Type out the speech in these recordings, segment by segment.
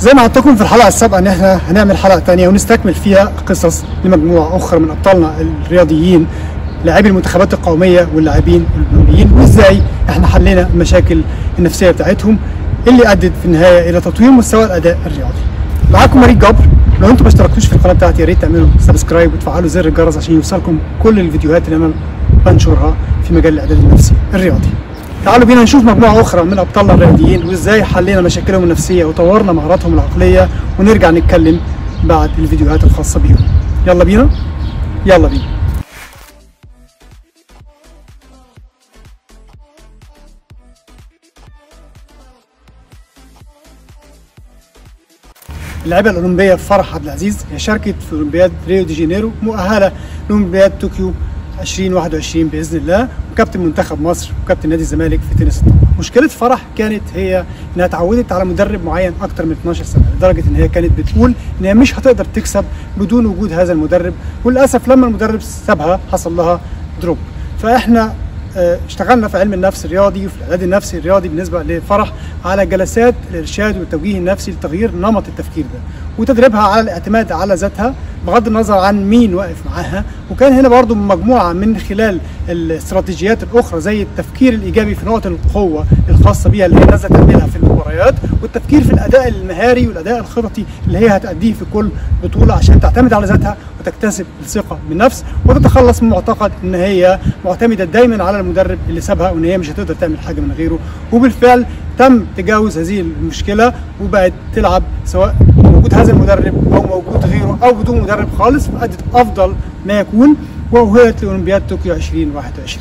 زي ما عدتكم في الحلقه السابقه ان احنا هنعمل حلقه تانية ونستكمل فيها قصص لمجموعه اخرى من ابطالنا الرياضيين لاعبي المنتخبات القوميه واللاعبين الاولمبيين وازاي احنا حلينا المشاكل النفسيه بتاعتهم اللي ادت في النهايه الى تطوير مستوى الاداء الرياضي. معاكم مريض جبر لو انتم ما اشتركتوش في القناه بتاعتي يا ريت تعملوا سبسكرايب وتفعلوا زر الجرس عشان يوصلكم كل الفيديوهات اللي انا بنشرها في مجال الاعداد النفسي الرياضي. تعالوا بينا نشوف مجموعة أخرى من أبطالنا الرياضيين وإزاي حلينا مشاكلهم النفسية وطورنا مهاراتهم العقلية ونرجع نتكلم بعد الفيديوهات الخاصة بيهم يلا بينا يلا بينا اللاعبة الأولمبية فرح عبد العزيز هي شاركت في أولمبياد ريو دي جانيرو مؤهلة لأولمبياد طوكيو 2021 باذن الله وكابتن منتخب مصر وكابتن نادي الزمالك في تنس الطاوله. مشكله فرح كانت هي انها اتعودت على مدرب معين اكتر من 12 سنه لدرجه ان هي كانت بتقول ان هي مش هتقدر تكسب بدون وجود هذا المدرب وللاسف لما المدرب سابها حصل لها دروب. فاحنا اشتغلنا في علم النفس الرياضي وفي الاعداد النفسي الرياضي بالنسبه لفرح على جلسات الارشاد والتوجيه النفسي لتغيير نمط التفكير ده وتدريبها على الاعتماد على ذاتها بغض النظر عن مين واقف معاها وكان هنا برضو مجموعه من خلال الاستراتيجيات الاخرى زي التفكير الايجابي في نقط القوه الخاصه بيها اللي هي نازله تعملها في المباريات والتفكير في الاداء المهاري والاداء الخططي اللي هي هتاديه في كل بطوله عشان تعتمد على ذاتها وتكتسب الثقه بالنفس وتتخلص من معتقد ان هي معتمده دايما على المدرب اللي سابها وان هي مش هتقدر تعمل حاجه من غيره وبالفعل تم تجاوز هذه المشكله وبقت تلعب سواء موجود هذا المدرب او موجود غيره او بدون مدرب خالص فادت افضل ما يكون واهلت لاولمبياد طوكيو 2021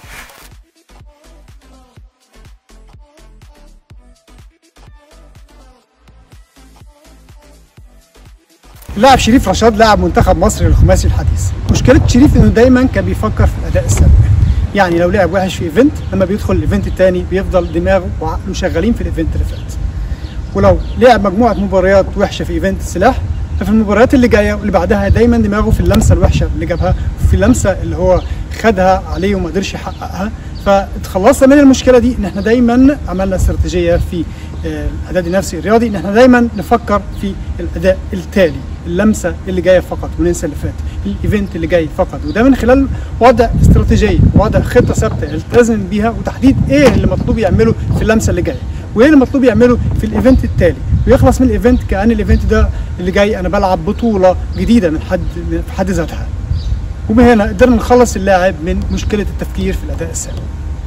لاعب شريف رشاد لاعب منتخب مصر للخماسي الحديث مشكله شريف انه دايما كان بيفكر في الاداء السلبي يعني لو لعب وحش في ايفنت لما بيدخل الايفنت الثاني بيفضل دماغه وعقله شغالين في الايفنت اللي فات ولو لعب مجموعه مباريات وحشه في ايفنت السلاح ففي المباريات اللي جايه واللي بعدها دايما دماغه في اللمسه الوحشه اللي جابها في اللمسه اللي هو خدها عليه وما قدرش يحققها فتخلصنا من المشكله دي ان احنا دايما عملنا استراتيجيه في الاعداد النفسي الرياضي ان احنا دايما نفكر في الاداء التالي اللمسه اللي جايه فقط وننسى اللي فات الايفنت اللي جاي فقط وده من خلال وضع استراتيجيه وضع خطه ثابته يلتزم بيها وتحديد ايه اللي مطلوب يعمله في اللمسه اللي جايه وايه اللي مطلوب يعمله في الايفنت التالي ويخلص من الايفنت كان الايفنت ده اللي جاي انا بلعب بطوله جديده من حد في حد ذاتها ومن هنا قدرنا نخلص اللاعب من مشكله التفكير في الاداء السلبي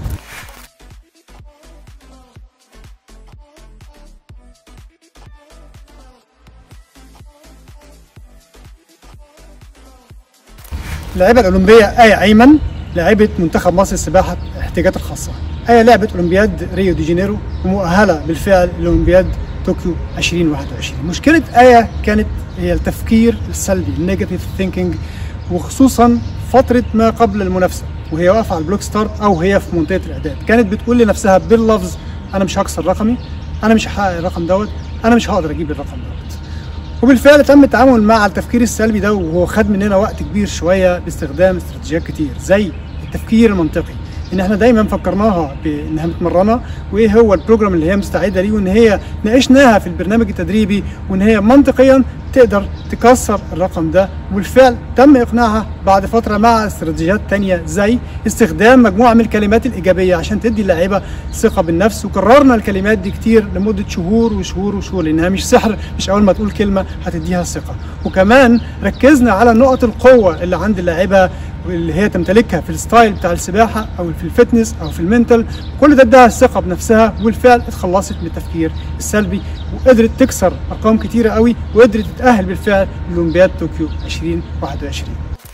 اللاعبة الأولمبية آية أيمن لاعبة منتخب مصر السباحة الاحتياجات الخاصة آية لعبت أولمبياد ريو دي جانيرو ومؤهلة بالفعل لأولمبياد طوكيو 2021 مشكلة آية كانت هي التفكير السلبي النيجاتيف ثينكينج وخصوصا فترة ما قبل المنافسة وهي واقفة على البلوك ستارت أو هي في منطقة الإعداد كانت بتقول لنفسها باللفظ أنا مش هكسر رقمي أنا مش هحقق الرقم دوت أنا مش هقدر أجيب الرقم دوت وبالفعل تم التعامل مع التفكير السلبي ده وهو خد مننا وقت كبير شويه باستخدام استراتيجيات كتير زي التفكير المنطقي ان احنا دايما فكرناها بانها متمرنه وايه هو البروجرام اللي هي مستعده ليه وان هي ناقشناها في البرنامج التدريبي وان هي منطقيا تقدر تكسر الرقم ده وبالفعل تم اقناعها بعد فتره مع استراتيجيات تانية زي استخدام مجموعه من الكلمات الايجابيه عشان تدي اللاعيبه ثقه بالنفس وكررنا الكلمات دي كتير لمده شهور وشهور وشهور لانها مش سحر مش اول ما تقول كلمه هتديها ثقه وكمان ركزنا على نقط القوه اللي عند اللاعيبه اللي هي تمتلكها في الستايل بتاع السباحه او في الفتنس او في المنتال كل ده اداها الثقه بنفسها وبالفعل اتخلصت من التفكير السلبي وقدرت تكسر ارقام كتيره قوي وقدرت تتاهل بالفعل لاولمبياد طوكيو 2021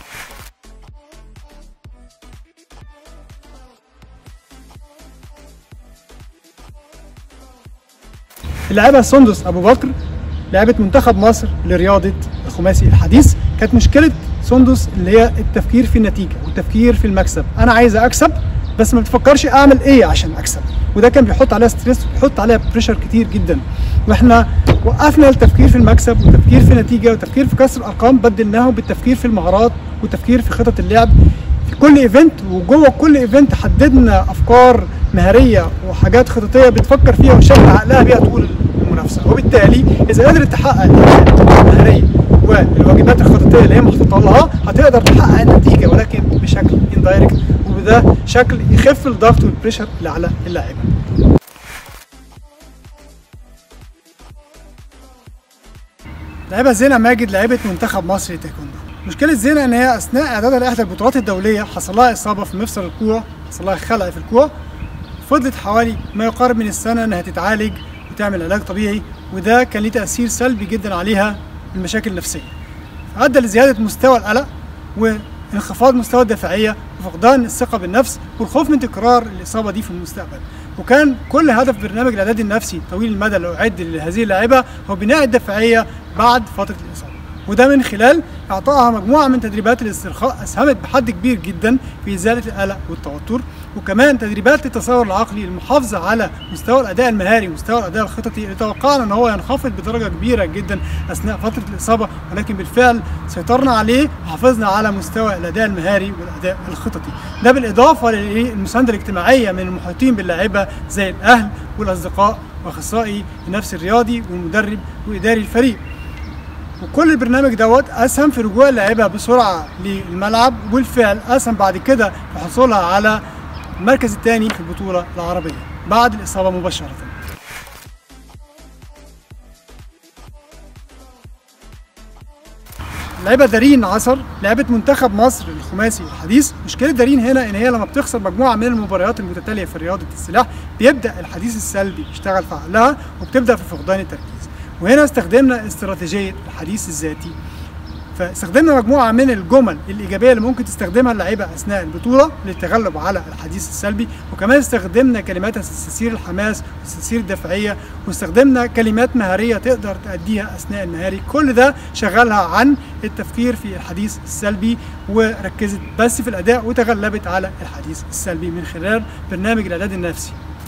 اللاعبة سندس أبو بكر لاعبة منتخب مصر لرياضة الخماسي الحديث كانت مشكلة سندس اللي هي التفكير في النتيجة والتفكير في المكسب أنا عايزة أكسب بس ما بتفكرش أعمل إيه عشان أكسب وده كان بيحط عليها ستريس وبيحط عليها بريشر كتير جدا واحنا وقفنا التفكير في المكسب والتفكير في النتيجة والتفكير في كسر الأرقام بدلناه بالتفكير في المهارات والتفكير في خطط اللعب في كل ايفنت وجوه كل ايفنت حددنا افكار مهاريه وحاجات خططيه بتفكر فيها وشغل عقلها بيها طول المنافسه المنافسه وبالتالي اذا قدرت تحقق المهاريه والواجبات الخططيه اللي هي محطوطه لها هتقدر تحقق النتيجه ولكن بشكل اندايركت وبده شكل يخف الضغط والبريشر اللي على اللاعبه لعبة زينة ماجد لعبة منتخب مصر تايكوندو مشكلة زينة ان هي اثناء اعدادها لاحدى البطولات الدولية حصل لها اصابة في مفصل الكوع حصل لها خلع في الكوع فضلت حوالي ما يقارب من السنة انها تتعالج وتعمل علاج طبيعي وده كان ليه تأثير سلبي جدا عليها المشاكل النفسية أدى لزيادة مستوى القلق وانخفاض مستوى الدافعية وفقدان الثقة بالنفس والخوف من تكرار الإصابة دي في المستقبل وكان كل هدف برنامج الإعداد النفسي طويل المدى اللي أعد لهذه اللاعبة هو بناء الدافعية بعد فترة الإصابة وده من خلال إعطائها مجموعة من تدريبات الاسترخاء أسهمت بحد كبير جدا في إزالة القلق والتوتر وكمان تدريبات للتصور العقلي للمحافظة على مستوى الأداء المهاري ومستوى الأداء الخططي اللي توقعنا أن هو ينخفض بدرجة كبيرة جدا أثناء فترة الإصابة ولكن بالفعل سيطرنا عليه وحافظنا على مستوى الأداء المهاري والأداء الخططي ده بالإضافة للمساندة الاجتماعية من المحيطين باللاعبة زي الأهل والأصدقاء وأخصائي النفس الرياضي والمدرب وإداري الفريق وكل البرنامج دوت اسهم في رجوع اللاعبه بسرعه للملعب وبالفعل اسهم بعد كده في حصولها على المركز الثاني في البطوله العربيه بعد الاصابه مباشره لعبة دارين عصر لعبة منتخب مصر الخماسي الحديث مشكلة دارين هنا ان هي لما بتخسر مجموعة من المباريات المتتالية في رياضة السلاح بيبدأ الحديث السلبي يشتغل في عقلها وبتبدأ في فقدان التركيز وهنا استخدمنا استراتيجية الحديث الذاتي فاستخدمنا مجموعة من الجمل الإيجابية اللي ممكن تستخدمها اللعيبة أثناء البطولة للتغلب على الحديث السلبي وكمان استخدمنا كلمات تستثير الحماس وتستثير الدافعية واستخدمنا كلمات مهارية تقدر تأديها أثناء المهاري كل ده شغلها عن التفكير في الحديث السلبي وركزت بس في الأداء وتغلبت على الحديث السلبي من خلال برنامج الإعداد النفسي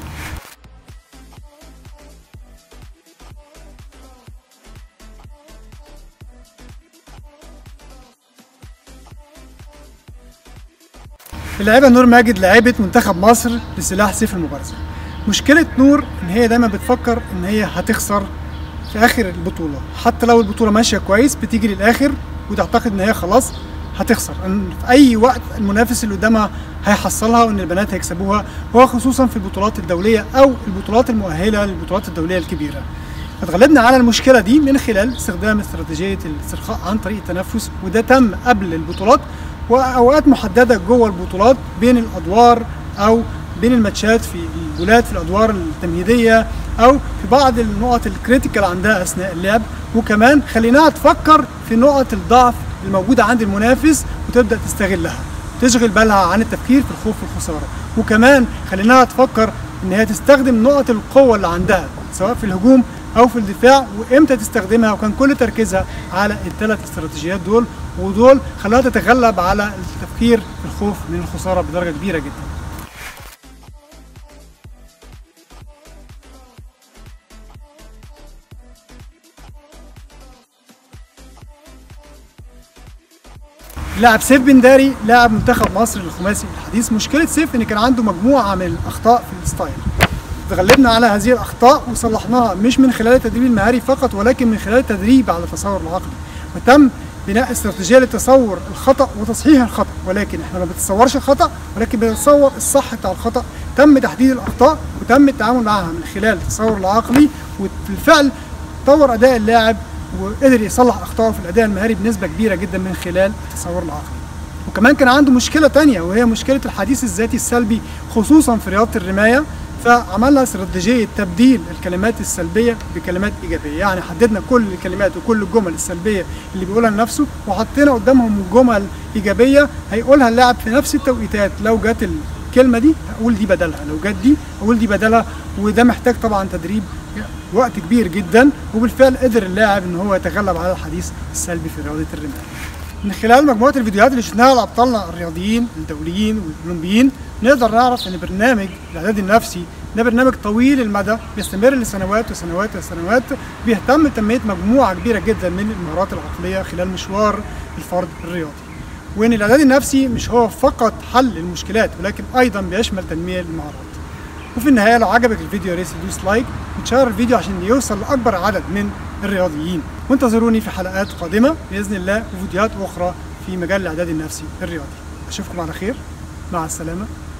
اللاعبة نور ماجد لاعبة منتخب مصر لسلاح سيف المبارزة مشكلة نور ان هي دايما بتفكر ان هي هتخسر في اخر البطولة حتى لو البطولة ماشية كويس بتيجي للاخر وتعتقد ان هي خلاص هتخسر ان في اي وقت المنافس اللي قدامها هيحصلها وان البنات هيكسبوها هو خصوصا في البطولات الدولية او البطولات المؤهلة للبطولات الدولية الكبيرة اتغلبنا على المشكله دي من خلال استخدام استراتيجيه الاسترخاء عن طريق التنفس وده تم قبل البطولات واوقات محدده جوه البطولات بين الادوار او بين الماتشات في الجولات في الادوار التمهيديه او في بعض النقط الكريتيكال عندها اثناء اللعب وكمان خليناها تفكر في نقط الضعف الموجوده عند المنافس وتبدا تستغلها تشغل بالها عن التفكير في الخوف والخساره وكمان خليناها تفكر ان هي تستخدم نقط القوه اللي عندها سواء في الهجوم او في الدفاع وامتى تستخدمها وكان كل تركيزها على الثلاث استراتيجيات دول ودول خلاها تتغلب على التفكير في الخوف من الخساره بدرجه كبيره جدا لاعب سيف بن داري لاعب منتخب مصر الخماسي الحديث مشكله سيف ان كان عنده مجموعه من الاخطاء في الستايل تغلبنا على هذه الاخطاء وصلحناها مش من خلال التدريب المهاري فقط ولكن من خلال التدريب على التصور العقلي وتم بناء استراتيجيه لتصور الخطا وتصحيح الخطا ولكن احنا ما بنتصورش الخطا ولكن بنتصور الصح بتاع الخطا تم تحديد الاخطاء وتم التعامل معها من خلال التصور العقلي وبالفعل طور اداء اللاعب وقدر يصلح اخطائه في الاداء المهاري بنسبه كبيره جدا من خلال التصور العقلي وكمان كان عنده مشكله تانية وهي مشكله الحديث الذاتي السلبي خصوصا في رياضه الرمايه فعملنا استراتيجيه تبديل الكلمات السلبيه بكلمات ايجابيه يعني حددنا كل الكلمات وكل الجمل السلبيه اللي بيقولها لنفسه وحطينا قدامهم جمل ايجابيه هيقولها اللاعب في نفس التوقيتات لو جت الكلمه دي اقول دي بدلها لو جت دي اقول دي بدلها وده محتاج طبعا تدريب وقت كبير جدا وبالفعل قدر اللاعب ان هو يتغلب على الحديث السلبي في رياضه الرمايه من خلال مجموعه الفيديوهات اللي شفناها لابطالنا الرياضيين الدوليين والاولمبيين نقدر نعرف ان برنامج الاعداد النفسي ده برنامج طويل المدى بيستمر لسنوات وسنوات وسنوات بيهتم بتنميه مجموعه كبيره جدا من المهارات العقليه خلال مشوار الفرد الرياضي وان الاعداد النفسي مش هو فقط حل المشكلات ولكن ايضا بيشمل تنميه المهارات وفي النهايه لو عجبك الفيديو يا ريت تدوس لايك وتشير الفيديو عشان يوصل لاكبر عدد من الرياضيين وانتظروني في حلقات قادمه باذن الله وفيديوهات اخرى في مجال الاعداد النفسي الرياضي اشوفكم على خير مع السلامه